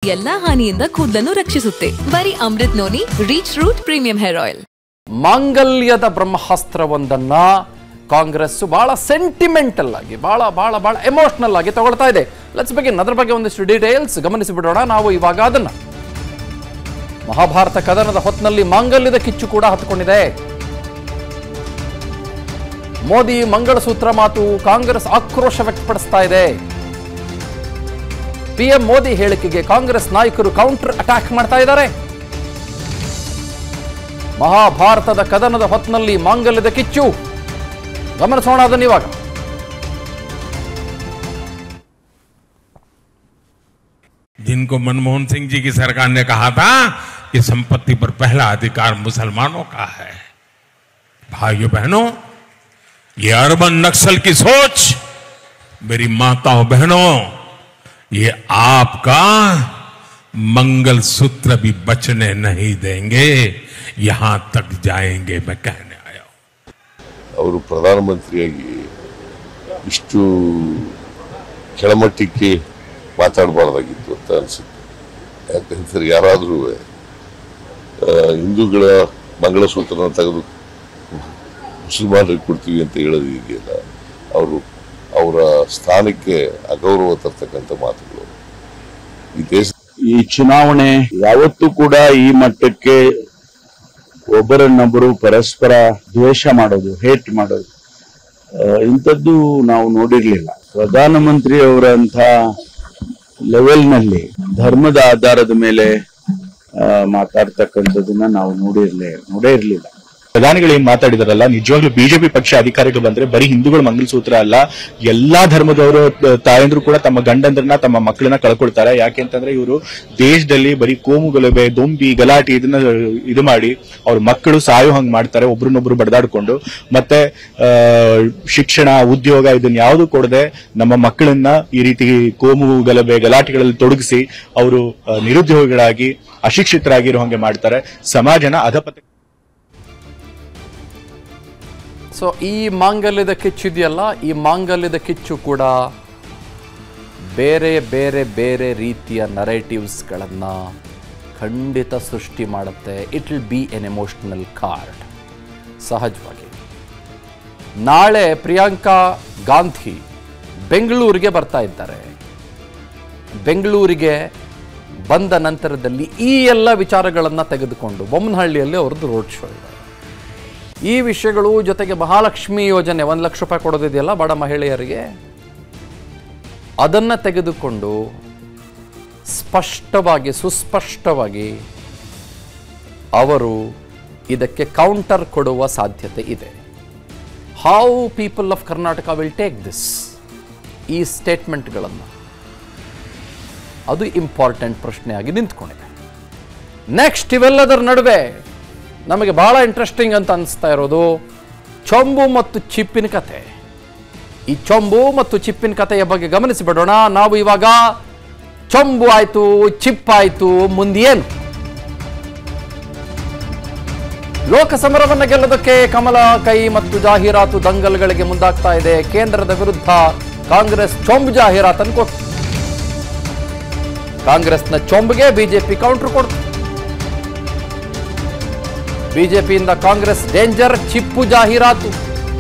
ಎಲ್ಲಾ ಹಾನಿಯಿಂದ ಕೂದಲನ್ನು ರಕ್ಷಿಸುತ್ತೆ ಬರೀ Amrut Noni rich root premium hair oil ಮಾಂಗಲ್ಯದ ಬ್ರಹ್ಮಾಸ್ತ್ರವೊಂದನ್ನ ಕಾಂಗ್ರೆಸ್ ಬಹಳ ಸೆಂಟಿಮೆಂಟಲ್ ಆಗಿ ಬಹಳ ಬಹಳ ಬಹಳ ಎಮೋಷನಲ್ ಆಗಿ ತಗೊಳ್ತಾ ಇದೆ ಲೆಟ್ಸ್ ಬಿಗಿನ್ ಅದ್ರ ಬಗ್ಗೆ ಒಂದಿಷ್ಟು ಡೀಟೇಲ್ಸ್ ಗಮನಿಸಿ ಬಿಡೋಣ ನಾವು ಇವಾಗ ಅದನ್ನ ಮಹಾಭಾರತ ಕದನದ ಹೊತ್ತಿನಲ್ಲಿ ಮಾಂಗಲ್ಯದ ಕಿಚ್ಚು ಕೂಡ ಹತ್ಕೊಂಡಿದೆ ಮೋದಿ ಮಂಗಳಸೂತ್ರ ಮಾತು ಕಾಂಗ್ರೆಸ್ ಆಕ್ರೋಶ ವ್ಯಕ್ತಪಡಿಸ್ತಾ ಇದೆ ಪಿಎಂ ಮೋದಿ ಹೇಳಿಕೆಗೆ ಕಾಂಗ್ರೆಸ್ ನಾಯಕರು ಕೌಂಟರ್ ಅಟ್ಯಾಕ್ ಮಾಡ್ತಾ ಇದ್ದಾರೆ ಮಹಾಭಾರತದ ಕದನದ ಹೊತ್ತಿನಲ್ಲಿ ಮಾಂಗಲ್ಯದ ಕಿಚ್ಚು ಗಮನಿಸೋಣ ಅದನ್ನು ಇವಾಗ जिनको मनमोहन सिंह जी की सरकार ने कहा था कि संपत्ति पर पहला अधिकार मुसलमानों का है भाइयों बहनों ये अर्बन नक्सल की सोच मेरी माताओं बहनों ये आपका मंगल सूत्र भी बचने नहीं देंगे यहां तक जाएंगे मैं कहने आया हूं ಅವರು ಪ್ರಧಾನಮಂತ್ರಿಯಾಗಿ ಇಷ್ಟು ಕೆಳಮಟ್ಟಕ್ಕೆ ಮಾತಾಡಬಾರ್ದಾಗಿತ್ತು ಅಂತ ಅನ್ಸುತ್ತೆ ಯಾಕಂದ್ರೆ ಯಾರಾದರೂ ಹಿಂದೂಗಳ ಮಂಗಳಸೂತ್ರನ ತೆಗೆದು ಮುಸಲ್ಮಾನರಿಗೆ ಕೊಡ್ತೀವಿ ಅಂತ ಹೇಳೋದು ಇದೆಯಲ್ಲ ಅವರು ಅವರ ಸ್ಥಾನಕ್ಕೆ ಅಗೌರವ ತರ್ತಕ್ಕಂಥ ಮಾತುಗಳು ಈ ದೇಶ ಈ ಚುನಾವಣೆ ಯಾವತ್ತೂ ಕೂಡ ಈ ಮಟ್ಟಕ್ಕೆ ಒಬ್ಬರನ್ನೊಬ್ಬರು ಪರಸ್ಪರ ದ್ವೇಷ ಮಾಡೋದು ಹೇಟ್ ಮಾಡೋದು ಆ, ಇಂಥದ್ದು ನಾವು ನೋಡಿರ್ಲಿಲ್ಲ ಪ್ರಧಾನಮಂತ್ರಿ ಅವರಂತ ಲೆವೆಲ್ನಲ್ಲಿ ಧರ್ಮದ ಆಧಾರದ ಮೇಲೆ ಆ, ಮಾತಾಡ್ತಕ್ಕಂಥದ್ದನ್ನ ನಾವು ನೋಡಿರ್ಲೇ ನೋಡೇ ಇರ್ಲಿಲ್ಲ ಪ್ರಧಾನಿಗಳು ಏನ್ ಮಾತಾಡಿದಾರಲ್ಲ ನಿಜವಾಗ್ಲೂ ಬಿಜೆಪಿ ಪಕ್ಷ ಅಧಿಕಾರಕ್ಕೆ ಬಂದ್ರೆ ಬರೀ ಹಿಂದೂಗಳ ಮಂಗಲಸೂತ್ರ ಅಲ್ಲ ಎಲ್ಲಾ ಧರ್ಮದವರು ಅಹ್, ತಾಯಂದ್ರು ಕೂಡ ತಮ್ಮ ಗಂಡಂದ್ರನ್ನ ತಮ್ಮ ಮಕ್ಕಳನ್ನ ಕಳ್ಕೊಳ್ತಾರೆ ಯಾಕೆಂತಂದ್ರೆ ಇವರು ದೇಶದಲ್ಲಿ ಬರೀ ಕೋಮು ಗಲಭೆ ದೊಂಬಿ ಗಲಾಟೆ ಇದನ್ನ ಅಹ್, ಇದು ಮಾಡಿ ಅವ್ರ ಮಕ್ಕಳು ಸಾಯೋ ಹಂಗ್ ಮಾಡ್ತಾರೆ ಒಬ್ರನ್ನೊಬ್ರು ಬಡದಾಡ್ಕೊಂಡು ಮತ್ತೆ ಆ, ಶಿಕ್ಷಣ ಉದ್ಯೋಗ ಇದನ್ನ ಯಾವುದು ಕೊಡದೆ ನಮ್ಮ ಮಕ್ಕಳನ್ನ ಈ ರೀತಿ ಕೋಮು ಗಲಭೆ ಗಲಾಟೆಗಳಲ್ಲಿ ತೊಡಗಿಸಿ ಅವರು ಅಹ್, ನಿರುದ್ಯೋಗಿಗಳಾಗಿ ಅಶಿಕ್ಷಿತರಾಗಿರೋ ಹಂಗೆ ಮಾಡ್ತಾರೆ ಸಮಾಜನ ಅಧಪತ ಸೊ ಈ ಮಾಂಗಲ್ಯದ ಕಿಚ್ಚು ಇದೆಯಲ್ಲ ಈ ಮಾಂಗಲ್ಯದ ಕಿಚ್ಚು ಕೂಡ ಬೇರೆ ಬೇರೆ ಬೇರೆ ರೀತಿಯ ನರೇಟಿವ್ಸ್ಗಳನ್ನು ಖಂಡಿತ ಸೃಷ್ಟಿ ಮಾಡುತ್ತೆ it will be an emotional card ಸಹಜವಾಗಿ ನಾಳೆ ಪ್ರಿಯಾಂಕಾ ಗಾಂಧಿ ಬೆಂಗಳೂರಿಗೆ ಬರ್ತಾ ಇದ್ದಾರೆ ಬೆಂಗಳೂರಿಗೆ ಬಂದ ನಂತರದಲ್ಲಿ ಈ ಎಲ್ಲ ವಿಚಾರಗಳನ್ನು ತೆಗೆದುಕೊಂಡು ಬೊಮ್ಮನಹಳ್ಳಿಯಲ್ಲಿ ಅವ್ರದ್ದು ರೋಡ್ ಶೋ ಇದೆ ಈ ವಿಷಯಗಳು ಜೊತೆಗೆ ಮಹಾಲಕ್ಷ್ಮಿ ಯೋಜನೆ ಒಂದು ಲಕ್ಷ ರೂಪಾಯಿ ಕೊಡೋದಿದೆಯಲ್ಲ ಬಡ ಮಹಿಳೆಯರಿಗೆ ಅದನ್ನು ತೆಗೆದುಕೊಂಡು ಸ್ಪಷ್ಟವಾಗಿ ಸುಸ್ಪಷ್ಟವಾಗಿ ಅವರು ಇದಕ್ಕೆ ಕೌಂಟರ್ ಕೊಡುವ ಸಾಧ್ಯತೆ ಇದೆ how people of Karnataka will take this ಈ ಸ್ಟೇಟ್ಮೆಂಟ್ಗಳನ್ನು ಅದು ಇಂಪಾರ್ಟೆಂಟ್ ಪ್ರಶ್ನೆಯಾಗಿ ನಿಂತ್ಕೊಂಡಿದೆ ನೆಕ್ಸ್ಟ್ ಇವೆಲ್ಲದರ ನಡುವೆ ನಮಗೆ ಬಹಳ ಇಂಟ್ರೆಸ್ಟಿಂಗ್ ಅಂತ ಅನಿಸ್ತಾ ಇರೋದು ಚೊಂಬು ಮತ್ತು ಚಿಪ್ಪಿನ ಕತೆ ಈ ಚೊಂಬು ಮತ್ತು ಚಿಪ್ಪಿನ ಕಥೆಯ ಬಗ್ಗೆ ಗಮನಿಸಿ ಬಿಡೋಣ ನಾವು ಇವಾಗ ಚೊಂಬು ಆಯ್ತು ಚಿಪ್ ಆಯ್ತು ಮುಂದೇನು ಲೋಕಸಮರವನ್ನು ಗೆಲ್ಲೋದಕ್ಕೆ ಕಮಲ ಕೈ ಮತ್ತು ಜಾಹೀರಾತು ದಂಗಲ್ಗಳಿಗೆ ಮುಂದಾಗ್ತಾ ಇದೆ ಕೇಂದ್ರದ ವಿರುದ್ಧ ಕಾಂಗ್ರೆಸ್ ಚೊಂಬು ಜಾಹೀರಾತನ್ನು ಕೊಟ್ಟು ಕಾಂಗ್ರೆಸ್ನ ಚೊಂಬಿಗೆ ಬಿಜೆಪಿ ಕೌಂಟರ್ ಕೊಡ್ತು ಬಿಜೆಪಿಯಿಂದ ಕಾಂಗ್ರೆಸ್ ಡೇಂಜರ್ ಚಿಪ್ಪು ಜಾಹೀರಾತು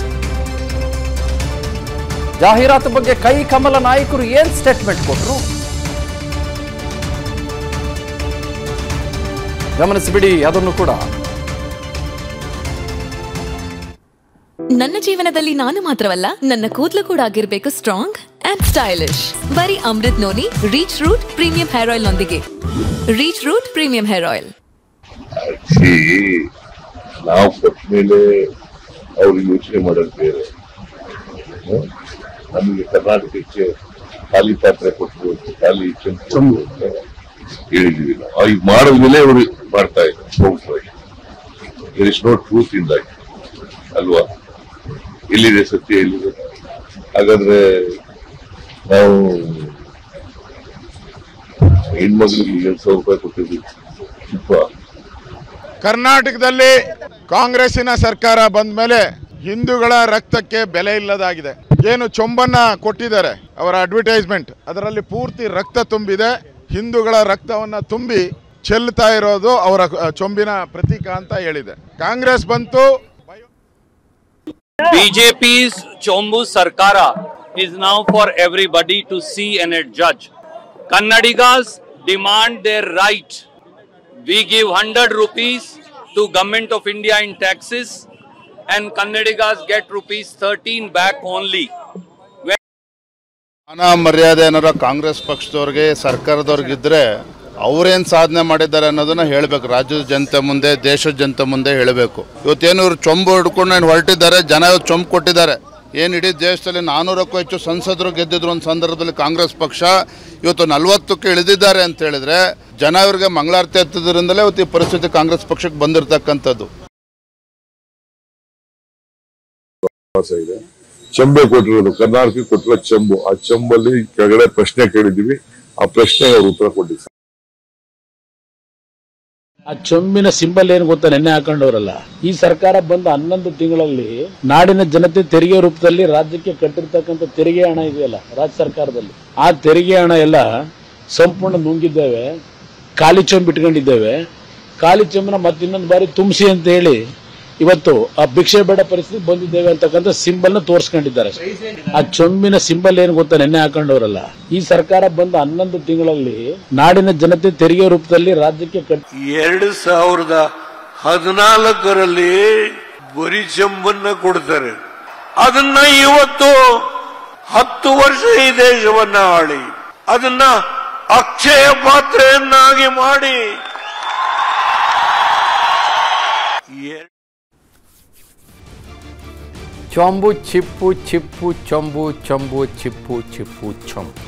ಜಾಹೀರಾತು ಬಗ್ಗೆ ಕೈ ಕಮಲ ನಾಯಕರು ಏನ್ ಸ್ಟೇಟ್ಮೆಂಟ್ ಕೊಟ್ರು ಗಮನಿಸಿಬಿಡಿ ಅದನ್ನು ಕೂಡ ನನ್ನ ಜೀವನದಲ್ಲಿ ನಾನು ಮಾತ್ರವಲ್ಲ ನನ್ನ ಕೂದಲು ಕೂಡ ಆಗಿರ್ಬೇಕು ಸ್ಟ್ರಾಂಗ್ ಅಂಡ್ ಸ್ಟೈಲಿಶ್ ಬರೀ Amrut Noni rich root premium hair oil ನೊಂದಿಗೆ rich root premium hair oil ಸಿ ನಾವು ಕೊಟ್ಟ ಮೇಲೆ ಅವ್ರು ಯೋಚನೆ ಮಾಡೋದು ಬೇರೆ ಹ? ನಮಗೆ ಕರ್ನಾಟಕಕ್ಕೆ ಖಾಲಿ ಪಾತ್ರೆ ಕೊಟ್ಟರು ಖಾಲಿ ಚೆಂಪು ಹೇಳಿದೀವಿ ನಾವು ಈಗ ಮಾಡಿದ್ಮೇಲೆ ಅವರು ಮಾಡ್ತಾ ಇದ್ದಾರೆ there is no truth in that ಅಲ್ವಾ ಎಲ್ಲಿದೆ ಸತ್ಯ ಎಲ್ಲಿದೆ ಹಾಗಾದ್ರೆ ನಾವು ಹೆಣ್ಮಕ್ಳಿಗೆ ಎರಡು ಸಾವಿರ ರೂಪಾಯಿ ಕೊಟ್ಟಿದ್ವಿ ಚಿಪ್ಪ ಕರ್ನಾಟಕದಲ್ಲಿ ಕಾಂಗ್ರೆಸ್ಸಿನ ಸರ್ಕಾರ ಬಂದ ಮೇಲೆ ಹಿಂದೂಗಳ ರಕ್ತಕ್ಕೆ ಬೆಲೆ ಇಲ್ಲದಾಗಿದೆ ಏನು ಚೊಂಬನ್ನ ಕೊಟ್ಟಿದ್ದಾರೆ ಅವರ ಅಡ್ವರ್ಟೈಸ್ಮೆಂಟ್ ಅದರಲ್ಲಿ ಪೂರ್ತಿ ರಕ್ತ ತುಂಬಿದೆ ಹಿಂದೂಗಳ ರಕ್ತವನ್ನು ತುಂಬಿ ಚೆಲ್ತಾ ಇರೋದು ಅವರ ಅಹ್, ಚೊಂಬಿನ ಪ್ರತೀಕ ಅಂತ ಹೇಳಿದೆ ಕಾಂಗ್ರೆಸ್ ಬಂತು BJP's Chombu Sarkara is now for everybody to see and judge. Kannadigas demand their right. We give 100 rupees to Government of India in taxes and Kannadigas get rupees 13 back only. ಮಾನ ಮರ್ಯಾದೆ ಏನಾರ ಕಾಂಗ್ರೆಸ್ ಪಕ್ಷದವ್ರಿಗೆ ಸರ್ಕಾರದವ್ರಿಗಿದ್ರೆ ಅವ್ರೇನ್ ಸಾಧನೆ ಮಾಡಿದ್ದಾರೆ ಅನ್ನೋದನ್ನ ಹೇಳ್ಬೇಕು ರಾಜ್ಯದ ಜನತೆ ಮುಂದೆ ದೇಶದ ಜನತೆ ಮುಂದೆ ಹೇಳಬೇಕು ಇವತ್ತೇನು ಇವ್ರು ಚೊಂಬು ಹಿಡ್ಕೊಂಡು ಏನು ಹೊರಟಿದ್ದಾರೆ ಜನ ಇವತ್ತು ಚೊಂಬು ಕೊಟ್ಟಿದ್ದಾರೆ ಏನು ಇಡೀ ದೇಶದಲ್ಲಿ ನಾನೂರಕ್ಕೂ ಹೆಚ್ಚು ಸಂಸದರು ಗೆದ್ದಿದ್ರು ಒಂದು ಸಂದರ್ಭದಲ್ಲಿ ಕಾಂಗ್ರೆಸ್ ಪಕ್ಷ ಇವತ್ತು ನಲವತ್ತಕ್ಕೆ ಇಳಿದಿದ್ದಾರೆ ಅಂತ ಹೇಳಿದ್ರೆ ಜನ ಇವ್ರಿಗೆ ಮಂಗಳಾರತಿ ಹತ್ತದ್ರಿಂದಲೇ ಇವತ್ತು ಈ ಪರಿಸ್ಥಿತಿ ಕಾಂಗ್ರೆಸ್ ಪಕ್ಷಕ್ಕೆ ಬಂದಿರತಕ್ಕಂಥದ್ದು ವಾಸ ಇದೆ ಚೆಂಬೆ ಕೊಟ್ಟಿರೋದು ಕರ್ನಾಟಕಕ್ಕೆ ಕೊಟ್ಟಿರೋ ಚೆಂಬು ಆ ಚೆಂಬಲ್ಲಿ ಕೆಳಗಡೆ ಪ್ರಶ್ನೆ ಕೇಳಿದೀವಿ ಆ ಪ್ರಶ್ನೆಗೆ ಅವ್ರು ಉತ್ತರ ಕೊಟ್ಟಿದ್ದಾರೆ ಆ ಚೊಂಬಿನ ಸಿಂಬಲ್ ಏನು ಗೊತ್ತಾ ನೆನ್ನೆ ಹಾಕೊಂಡವರಲ್ಲ ಈ ಸರ್ಕಾರ ಬಂದ ಹನ್ನೊಂದು ತಿಂಗಳಲ್ಲಿ ನಾಡಿನ ಜನತೆ ತೆರಿಗೆ ರೂಪದಲ್ಲಿ ರಾಜ್ಯಕ್ಕೆ ಕಟ್ಟಿರ್ತಕ್ಕಂಥ ತೆರಿಗೆ ಹಣ ಇದೆಯಲ್ಲ ರಾಜ್ಯ ಸರ್ಕಾರದಲ್ಲಿ ಆ ತೆರಿಗೆ ಹಣ ಎಲ್ಲ ಸಂಪೂರ್ಣ ನುಂಗಿದ್ದೇವೆ ಖಾಲಿ ಚೊಂಬು ಇಟ್ಕೊಂಡಿದ್ದೇವೆ ಖಾಲಿ ಚೊಂಬನ ಮತ್ತೆ ಇನ್ನೊಂದು ಬಾರಿ ತುಂಬಿಸಿ ಅಂತ ಹೇಳಿ ಇವತ್ತು ಆ ಭಿಕ್ಷೆ ಬೇಡ ಪರಿಸ್ಥಿತಿ ಬಂದಿದ್ದೇವೆ ಅಂತಕ್ಕಂಥ ಸಿಂಬಲ್ ನ ತೋರಿಸ್ಕೊಂಡಿದ್ದಾರೆ ಆ ಚೊಂಬಿನ ಸಿಂಬಲ್ ಏನು ಗೊತ್ತಾ ನೆನ್ನೆ ಹಾಕೊಂಡವರಲ್ಲ ಈ ಸರ್ಕಾರ ಬಂದ ಹನ್ನೊಂದು ತಿಂಗಳಲ್ಲಿ ನಾಡಿನ ಜನತೆ ತೆರಿಗೆ ರೂಪದಲ್ಲಿ ರಾಜ್ಯಕ್ಕೆ ಕಟ್ಟಿ ಎರಡು ಸಾವಿರದ ಹದಿನಾಲ್ಕರಲ್ಲಿ ಬರಿ ಚೆಂಬನ್ನ ಕೊಡ್ತಾರೆ ಅದನ್ನ ಇವತ್ತು ಹತ್ತು ವರ್ಷ ಈ ದೇಶವನ್ನ ಆಳಿ ಅದನ್ನ ಅಕ್ಷಯ ಪಾತ್ರೆಯನ್ನಾಗಿ ಮಾಡಿ ಎ- ಚೊಂಬು ಚಿಪ್ಪು ಚಿಪ್ಪು ಚೊಂಬು ಚೊಂಬು ಚಿಪ್ಪು ಚಿಪ್ಪು ಚೊಂಬು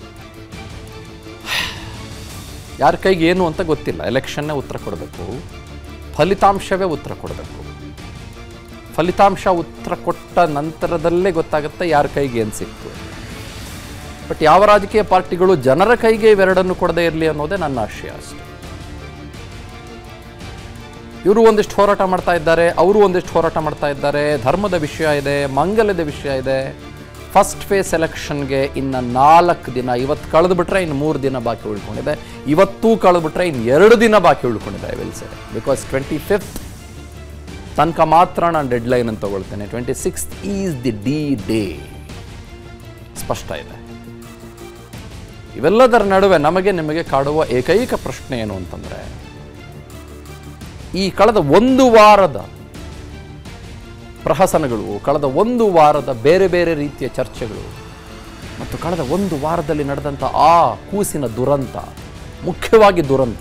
ಯಾರ ಕೈಗೆ ಏನು ಅಂತ ಗೊತ್ತಿಲ್ಲ ಎಲೆಕ್ಷನ್ನೇ ಉತ್ತರ ಕೊಡಬೇಕು ಫಲಿತಾಂಶವೇ ಉತ್ತರ ಕೊಡಬೇಕು ಫಲಿತಾಂಶ ಉತ್ತರ ಕೊಟ್ಟ ನಂತರದಲ್ಲೇ ಗೊತ್ತಾಗುತ್ತೆ ಯಾರ ಕೈಗೆ ಏನು ಸಿಕ್ತು ಬಟ್ ಯಾವ ರಾಜಕೀಯ ಪಾರ್ಟಿಗಳು ಜನರ ಕೈಗೆ ಇವೆರಡನ್ನು ಕೊಡದೇ ಇರಲಿ ಅನ್ನೋದೇ ನನ್ನ ಆಶಯ ಅಷ್ಟೆ ಇವರು ಒಂದಿಷ್ಟು ಹೋರಾಟ ಮಾಡ್ತಾ ಇದ್ದಾರೆ ಅವರು ಒಂದಿಷ್ಟು ಹೋರಾಟ ಮಾಡ್ತಾ ಇದ್ದಾರೆ ಧರ್ಮದ ವಿಷಯ ಇದೆ ಮಂಗಲದ ವಿಷಯ ಇದೆ ಫಸ್ಟ್ ಫೇಸ್ ಎಲೆಕ್ಷನ್ಗೆ ಇನ್ನು ನಾಲ್ಕು ದಿನ ಇವತ್ತು ಕಳೆದು ಬಿಟ್ರೆ ಇನ್ನು ಮೂರು ದಿನ ಬಾಕಿ ಉಳ್ಕೊಂಡಿದೆ ಇವತ್ತೂ ಕಳೆದು ಬಿಟ್ರೆ ಇನ್ನು ಎರಡು ದಿನ ಬಾಕಿ ಉಳ್ಕೊಂಡಿದೆ I will say because twenty fifth ತನಕ ಮಾತ್ರ ನಾನು ಡೆಡ್ ಲೈನ್ ಅಂತ ತಗೊಳ್ತೇನೆ twenty sixth is the D day ಸ್ಪಷ್ಟ ಇದೆ ಇವೆಲ್ಲದರ ನಡುವೆ ನಮಗೆ ನಿಮಗೆ ಕಾಡುವ ಏಕೈಕ ಪ್ರಶ್ನೆ ಏನು ಅಂತಂದರೆ ಈ ಕಳೆದ ಒಂದು ವಾರದ ಪ್ರಹಸನಗಳು ಕಳೆದ ಒಂದು ವಾರದ ಬೇರೆ ಬೇರೆ ರೀತಿಯ ಚರ್ಚೆಗಳು ಮತ್ತು ಕಳೆದ ಒಂದು ವಾರದಲ್ಲಿ ನಡೆದಂಥ ಆ ಕೂಸಿನ ದುರಂತ ಮುಖ್ಯವಾಗಿ ದುರಂತ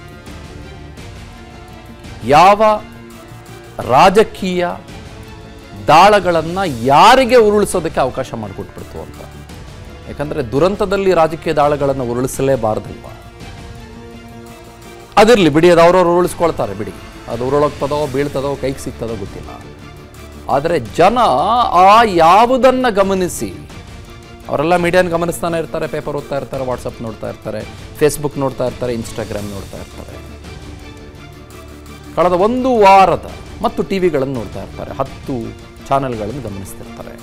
ಯಾವ ರಾಜಕೀಯ ದಾಳಗಳನ್ನು ಯಾರಿಗೆ ಉರುಳಿಸೋದಕ್ಕೆ ಅವಕಾಶ ಮಾಡಿಕೊಟ್ಬಿಡ್ತು ಅಂತ ಯಾಕಂದರೆ ದುರಂತದಲ್ಲಿ ರಾಜಕೀಯ ದಾಳಗಳನ್ನು ಉರುಳಿಸಲೇಬಾರ್ದಲ್ವ ಅದಿರಲಿ ಬಿಡಿ ಅದು ಅವ್ರವ್ರು ಉರುಳಿಸ್ಕೊಳ್ತಾರೆ ಬಿಡಿ ಅದು ಉರುಳೋಗ್ತದೋ ಬೀಳ್ತದೋ ಕೈಗೆ ಸಿಗ್ತದೋ ಗೊತ್ತಿಲ್ಲ ಆದರೆ ಜನ ಆ ಯಾವುದನ್ನು ಗಮನಿಸಿ ಅವರೆಲ್ಲ ಮೀಡಿಯಾನ ಗಮನಿಸ್ತಾನೆ ಇರ್ತಾರೆ ಪೇಪರ್ ಓದ್ತಾ ಇರ್ತಾರೆ ವಾಟ್ಸಪ್ ನೋಡ್ತಾ ಇರ್ತಾರೆ ಫೇಸ್ಬುಕ್ ನೋಡ್ತಾ ಇರ್ತಾರೆ ಇನ್ಸ್ಟಾಗ್ರಾಮ್ ನೋಡ್ತಾ ಇರ್ತಾರೆ ಕಳೆದ ಒಂದು ವಾರದ ಮತ್ತು ಟಿ ವಿಗಳನ್ನು ನೋಡ್ತಾ ಇರ್ತಾರೆ ಹತ್ತು ಚಾನೆಲ್ಗಳನ್ನು ಗಮನಿಸ್ತಿರ್ತಾರೆ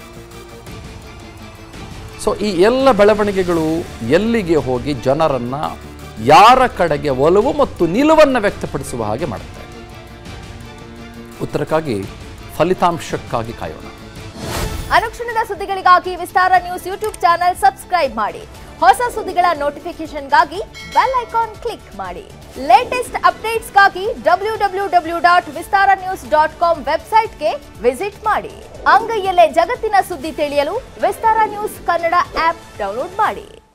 ಸೊ ಈ ಎಲ್ಲ ಬೆಳವಣಿಗೆಗಳು ಎಲ್ಲಿಗೆ ಹೋಗಿ ಜನರನ್ನು ಯಾರ ಕಡೆಗೆ ಒಲವು ಮತ್ತು ನಿಲುವನ್ನು ವ್ಯಕ್ತಪಡಿಸುವ ಹಾಗೆ ಮಾಡುತ್ತೆ ಉತ್ತರಕ್ಕಾಗಿ ಫಲಿತಾಂಶಕ್ಕಾಗಿ ಕಾಯೋಣ ಅನುಕ್ಷಣದ ಸುದ್ದಿಗಳಿಗಾಗಿ Vistara news YouTube channel subscribe ಮಾಡಿ ಹೊಸ ಸುದ್ದಿಗಳ ನೋಟಿಫಿಕೇಶನ್ಗಾಗಿ ಬೆಲ್ ಐಕಾನ್ ಕ್ಲಿಕ್ ಮಾಡಿ ಲೇಟೆಸ್ಟ್ ಅಪ್ಡೇಟ್ಸ್ಗಾಗಿ W W W dot Vistara news dot com ವೆಬ್ಸೈಟ್ಗೆ ವಿಸಿಟ್ ಮಾಡಿ ಅಂಗೈಯಲ್ಲೇ ಜಗತ್ತಿನ ಸುದ್ದಿ ತಿಳಿಯಲು Vistara news Kannada app download ಮಾಡಿ